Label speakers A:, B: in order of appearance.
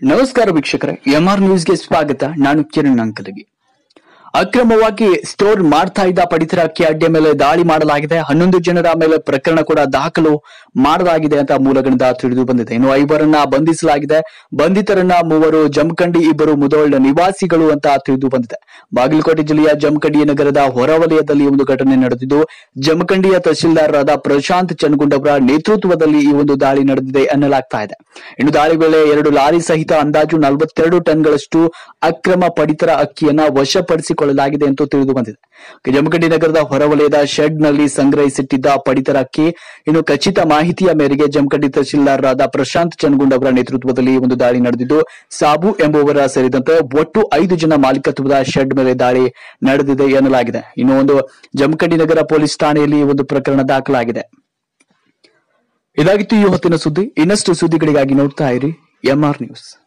A: ನಮಸ್ಕಾರ ವೀಕ್ಷಕರೇ ಎಂಆರ್ ನ್ಯೂಸ್ಗೆ ಸ್ವಾಗತ ನಾನು ಕಿರಣ್ ಅಂಕಲಗಿ ಅಕ್ರಮವಾಗಿ ಸ್ಟೋರ್ ಮಾಡ್ತಾ ಇದ್ದ ಪಡಿತರ ಅಕ್ಕಿ ಅಡ್ಡೆ ಮೇಲೆ ದಾಳಿ ಮಾಡಲಾಗಿದೆ ಹನ್ನೊಂದು ಜನರ ಮೇಲೆ ಪ್ರಕರಣ ಕೂಡ ದಾಖಲು ಮಾಡಲಾಗಿದೆ ಅಂತ ಮೂಲಗಳಿಂದ ತಿಳಿದು ಬಂದಿದೆ ಇನ್ನು ಐವರನ್ನ ಬಂಧಿಸಲಾಗಿದೆ ಬಂಧಿತರನ್ನ ಮೂವರು ಜಮಖಂಡಿ ಇಬ್ಬರು ಮುದೋಳ್ಳ ನಿವಾಸಿಗಳು ಅಂತ ತಿಳಿದು ಬಂದಿದೆ ಬಾಗಲಕೋಟೆ ಜಿಲ್ಲೆಯ ಜಮಖಂಡಿ ನಗರದ ಹೊರವಲಯದಲ್ಲಿ ಈ ಒಂದು ಘಟನೆ ನಡೆದಿದ್ದು ಜಮಖಂಡಿಯ ತಹಶೀಲ್ದಾರರಾದ ಪ್ರಶಾಂತ್ ಚನ್ಗುಂಡವರ ನೇತೃತ್ವದಲ್ಲಿ ಈ ಒಂದು ದಾಳಿ ನಡೆದಿದೆ ಎನ್ನಲಾಗ್ತಾ ಇದೆ ಇನ್ನು ದಾಳಿ ವೇಳೆ ಎರಡು ಲಾರಿ ಸಹಿತ ಅಂದಾಜು ನಲವತ್ತೆರಡು ಟನ್ಗಳಷ್ಟು ಅಕ್ರಮ ಪಡಿತರ ಅಕ್ಕಿಯನ್ನ ವಶಪಡಿಸಿಕೊಳ್ಳಲಾಗಿದೆ ಎಂದು ತಿಳಿದು ಬಂದಿದೆ ಜಮಖಂಡಿ ನಗರದ ಹೊರವಲಯದ ಶೆಡ್ ನಲ್ಲಿ ಸಂಗ್ರಹಿಸಿಟ್ಟಿದ್ದ ಪಡಿತರ ಅಕ್ಕಿ ಇನ್ನು ಖಚಿತ ಮಾಹಿತಿಯ ಮೇರೆಗೆ ಜಮಖಂಡಿ ತಹಶೀಲ್ದಾರರಾದ ಪ್ರಶಾಂತ್ ಚನ್ಗುಂಡ್ ಅವರ ನೇತೃತ್ವದಲ್ಲಿ ಈ ಒಂದು ದಾಳಿ ನಡೆದಿದ್ದು ಸಾಬು ಎಂಬುವರ ಸೇರಿದಂತೆ ಒಟ್ಟು ಐದು ಜನ ಮಾಲೀಕತ್ವದ ಶೆಡ್ ಮೇಲೆ ದಾಳಿ ನಡೆದಿದೆ ಎನ್ನಲಾಗಿದೆ ಇನ್ನು ಒಂದು ಜಮಖಂಡಿ ನಗರ ಪೊಲೀಸ್ ಠಾಣೆಯಲ್ಲಿ ಈ ಒಂದು ಪ್ರಕರಣ ದಾಖಲಾಗಿದೆ ಇದಾಗಿತ್ತು ಈ ಹೊತ್ತಿನ ಸುದ್ದಿ ಇನ್ನಷ್ಟು ಸುದ್ದಿಗಳಿಗಾಗಿ ನೋಡ್ತಾ ಇರಿ ಎಂಆರ್ ನ್ಯೂಸ್